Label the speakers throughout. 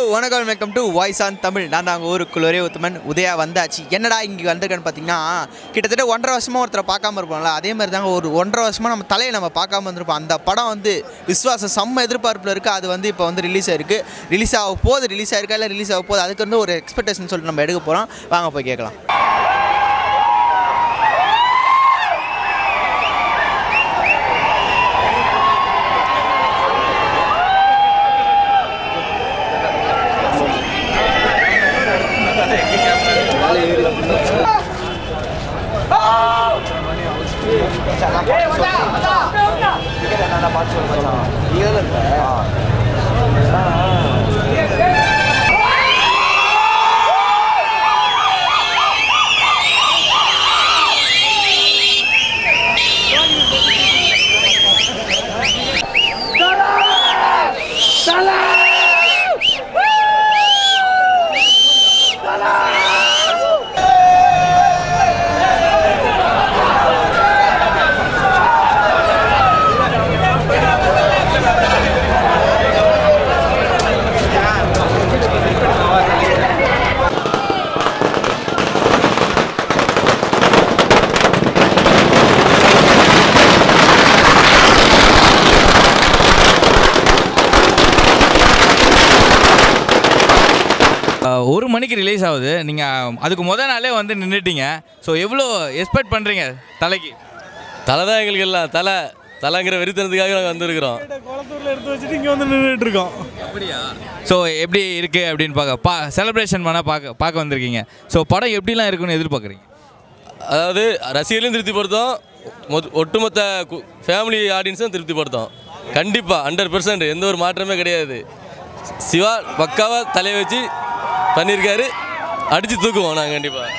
Speaker 1: வணக்கம் welcome to voice on Tamil நான் தான் அங்கே ஊருக்குள்ள ஒரே உத்தமன் உதயா வந்தாச்சு என்னடா இங்கே வந்திருக்கேன்னு பார்த்தீங்கன்னா கிட்டத்தட்ட ஒன்றரை வருஷமாக ஒருத்தரை பார்க்காம இருப்போம்ல அதே மாதிரி தாங்க ஒரு ஒன்றரை வருஷமாக நம்ம தலையை நம்ம பார்க்காம வந்திருப்போம் அந்த படம் வந்து விஸ்வாசம் செம்ம எதிர்பார்ப்பில் இருக்குது அது வந்து இப்போ வந்து ரிலீஸ் ஆயிருக்கு ரிலீஸ் ஆக போகுது ரிலீஸ் ஆயிருக்கா இல்லை ரிலீஸ் ஆக போகுது அதுக்கு வந்து ஒரு எக்ஸ்பெக்டேஷன் சொல்லிட்டு நம்ம எடுக்க போகிறோம் வாங்க போய் கேட்கலாம்
Speaker 2: அஹ், ஒரு மணிக்கு ரிலீஸ் ஆகுது நீங்கள் அதுக்கு முத நாளே வந்து நின்றுட்டீங்க ஸோ எவ்வளோ எக்ஸ்பெக்ட் பண்ணுறீங்க தலைக்கு
Speaker 3: தலை தான் எங்களுக்கு எல்லாம் தலை தலைங்கிற வெறித்தனத்துக்காக நாங்கள் வந்திருக்கிறோம்
Speaker 4: குளத்தூரில் எடுத்து வச்சுட்டு இங்கே வந்து நின்றுட்டு இருக்கோம்
Speaker 2: ஸோ எப்படி இருக்குது அப்படின்னு பார்க்க பா செலிப்ரேஷன் பண்ண பார்க்க பார்க்க வந்திருக்கீங்க ஸோ படம் எப்படிலாம் இருக்குன்னு எதிர்பார்க்குறீங்க
Speaker 3: அதாவது ரசிகர்களையும் திருப்திப்படுத்தும் மொத்- ஒட்டுமொத்த ஃபேமிலி ஆடியன்ஸும் திருப்திப்படுத்தும் கண்டிப்பாக ஹண்ட்ரட் பர்சன்ட் எந்த ஒரு மாற்றமே கிடையாது சிவா பக்காவாக தலையை வச்சு பண்ணியிருக்காரு அடித்து தூக்குவோம் நாங்கள் கண்டிப்பாக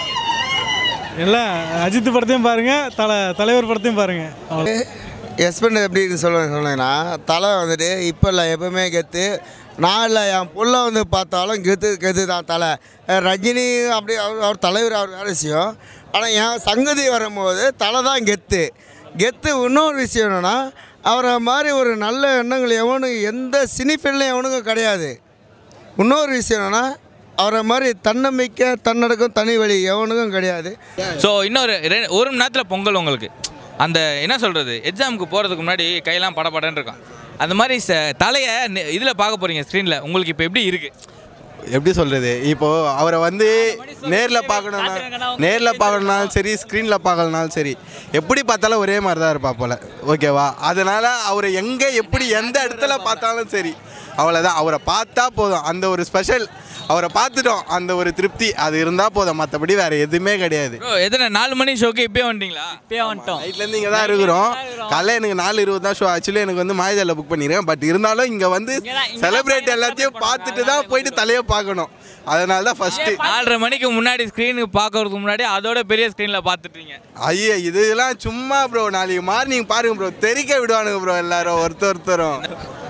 Speaker 4: எல்லாம் அஜித் படத்தையும் பாருங்க தலை தலைவர் படத்தையும் பாருங்க அவ்வளோ.
Speaker 5: ஹஸ்பண்ட் எப்படி சொல்ல சொன்னீங்கன்னா தலை வந்துட்டு இப்போ இல்லை எப்பவுமே கெத்து நான் இல்லை என் புள்ள வந்து பார்த்தாலும் கெத்து கெத்து தான் தலை அஹ் ரஜினி அப்படி அவர் அவர் தலைவர் அவர் வேறு விஷயம் ஆனால் என் சங்கதி வரும்போது தலை தான் கெத்து கெத்து இன்னொரு விஷயம் என்னென்னா அவரை மாதிரி ஒரு நல்ல எண்ணங்கள் எவனும் எந்த சினி ஃபீல்ட்லையும் எவனுக்கும் கிடையாது இன்னொரு விஷயம் என்னென்னா அவரை மாதிரி தன்னம்பிக்கை தன்னடக்கம் தனி வழி எவனுக்கும் கிடையாது
Speaker 2: ஸோ இன்னொரு ரெ- ஒரு மணி நேரத்தில் பொங்கல் உங்களுக்கு அந்த என்ன சொல்கிறது எக்ஸாமுக்கு போகிறதுக்கு முன்னாடி கையெல்லாம் படபடன்னு இருக்கும் அந்த மாதிரி ச தலையை இதில் பார்க்க போகிறீங்க ஸ்க்ரீனில் உங்களுக்கு இப்போ எப்படி இருக்குது
Speaker 6: எப்படி சொல்கிறது இப்போது அவரை வந்து நேரில் பார்க்கணும்னா நேரில் பார்க்கணுனாலும் சரி ஸ்க்ரீனில் பார்க்கலனாலும் சரி எப்படி பார்த்தாலும் ஒரே மாதிரி தான் இருப்பா போல் ஓகேவா அதனால் அவரை எங்கே எப்படி எந்த இடத்துல பார்த்தாலும் சரி அவ்வளோதான் அவரை பார்த்தா போதும் அந்த ஒரு ஸ்பெஷல் அவரை பார்த்துட்டோம் அந்த ஒரு திருப்தி அது இருந்தால் போதும் மற்றபடி வேறு எதுவுமே கிடையாது
Speaker 2: ப்ரோ எத்தனை நாலு மணி ஷோக்கு இப்போயே வந்துட்டீங்களா
Speaker 7: இப்பயே வந்துட்டோம்
Speaker 6: நைட்லேருந்து இங்கே தான் இருக்கிறோம் காலையில் எனக்கு நாலு இருபது தான் ஷோ ஆக்சுவலி எனக்கு வந்து மாயஜாலில் புக் பண்ணிடுறேன் பட் இருந்தாலும் இங்கே வந்து செலிப்ரேட் எல்லாத்தையும் பார்த்துட்டு தான் போயிட்டு தலையை பார்க்கணும் அதனால தான் ஃபஸ்ட்டு
Speaker 2: நாலரை மணிக்கு முன்னாடி ஸ்க்ரீனுக்கு பார்க்கறதுக்கு முன்னாடி அதோட பெரிய ஸ்க்ரீனில் பார்த்துட்டீங்க
Speaker 6: ஐயா இதெல்லாம் சும்மா ப்ரோ நாளைக்கு மார்னிங் பாருங்க ப்ரோ தெரிக்க விடுவானுங்க ப்ரோ எல்லாரும் ஒருத்தர் ஒருத்தரும்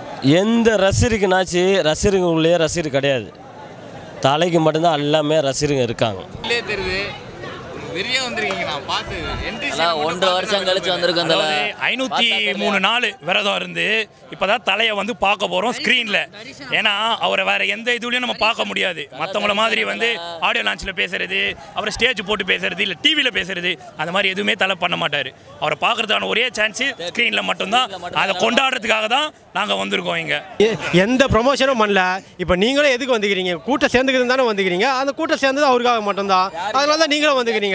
Speaker 8: எந்த ரசிகருக்குனாச்சு ரசிகர்களுக்குள்ளேயே ரசிகர் கிடையாது தலைக்கு மட்டும்தான் எல்லாமே ரசிகருங்க இருக்காங்க
Speaker 2: இல்லே தெரியுது வெறியா வந்திருக்கீங்க நான் பார்த்து என்ட்ரி
Speaker 7: அதான் ஒன்றரை வருஷம் கழிச்சு வந்திருக்கோம் தல
Speaker 9: அதாவது ஐநூற்றி மூணு நாள் விரதம் இருந்து இப்போதான் தலையை வந்து பார்க்க போகிறோம் ஸ்க்ரீனில் ஏன்னா அவரை வேற எந்த இதுலையும் நம்ம பார்க்க முடியாது மற்றவங்கள மாதிரி வந்து ஆடியோ லான்ச்சில் பேசுறது அவரை ஸ்டேஜ் போட்டு பேசுறது இல்லை டிவியில் பேசுறது அந்த மாதிரி எதுவுமே தலை பண்ண மாட்டார் அவரை பார்க்கறதுக்கான ஒரே சான்ஸு ஸ்க்ரீனில் மட்டும்தான் அதை கொண்டாடுறதுக்காக தான் நாங்கள் வந்திருக்கோம் இங்கே
Speaker 10: எந்த ப்ரொமோஷனும் பண்ணல இப்போ நீங்களும் எதுக்கு வந்துக்கிறீங்க கூட்டம் சேர்ந்துக்கிறது தானே வந்துக்கிறீங்க அந்த கூட்டம் சேர்ந்தது அவருக்காக மட்டும்தான் அதனால தான் நீங்களும் வந்துக்கிறீங்க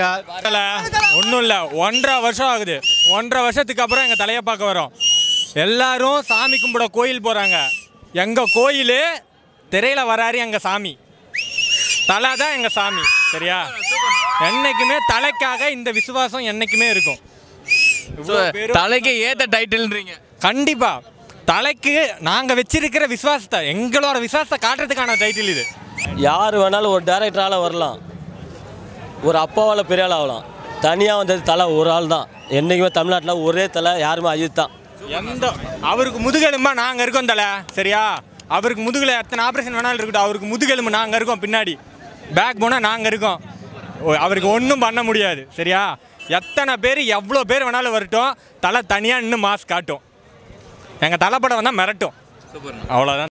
Speaker 4: ஒன்றும் இல்லை ஒன்றரை வருஷம் ஆகுது ஒன்றரை வருஷத்துக்கு அப்புறம் எங்கள் தலையை பார்க்க வரோம் எல்லாரும் சாமி கும்பிட கோயில் போகிறாங்க எங்கள் கோயில் திரையில் வராரு எங்கள் சாமி தலை தான் எங்கள் சாமி சரியா என்னைக்குமே தலைக்காக இந்த விசுவாசம் என்னைக்குமே இருக்கும் இவ்வளோ பேரும்
Speaker 2: தலைக்கு ஏத்த டைட்டில்ன்றீங்க
Speaker 4: கண்டிப்பா தலைக்கு நாங்கள் வச்சிருக்கிற விசுவாசத்தை எங்களோட விசுவாசத்தை காட்டுறதுக்கான டைட்டில் இது
Speaker 8: யார் வேணாலும் ஒரு டேரக்டரால் வரலாம் ஒரு அப்பாவால் பெரிய ஆள் ஆகலாம் தனியாக வந்தது தலை ஒரு ஆள் தான் என்றைக்குமே தமிழ்நாட்டில் ஒரே தலை யாருமே அஜித் தான்
Speaker 4: எந்த அவருக்கு முதுகெலும்பா நாங்கள் இருக்கோம் தலை சரியா அவருக்கு முதுகில் எத்தனை ஆப்ரேஷன் வேணாலும் இருக்கட்டும் அவருக்கு முதுகெலும்பு நாங்கள் இருக்கோம் பின்னாடி பேக் போனால் நாங்கள் இருக்கோம் ஓ, அவருக்கு ஒன்றும் பண்ண முடியாது சரியா எத்தனை பேர் எவ்வளோ பேர் வேணாலும் வரட்டும் தலை தனியாக நின்று மாஸ்க் காட்டும் எங்கள் தலைப்படம் வந்தால் மிரட்டும் அவ்வளோதான்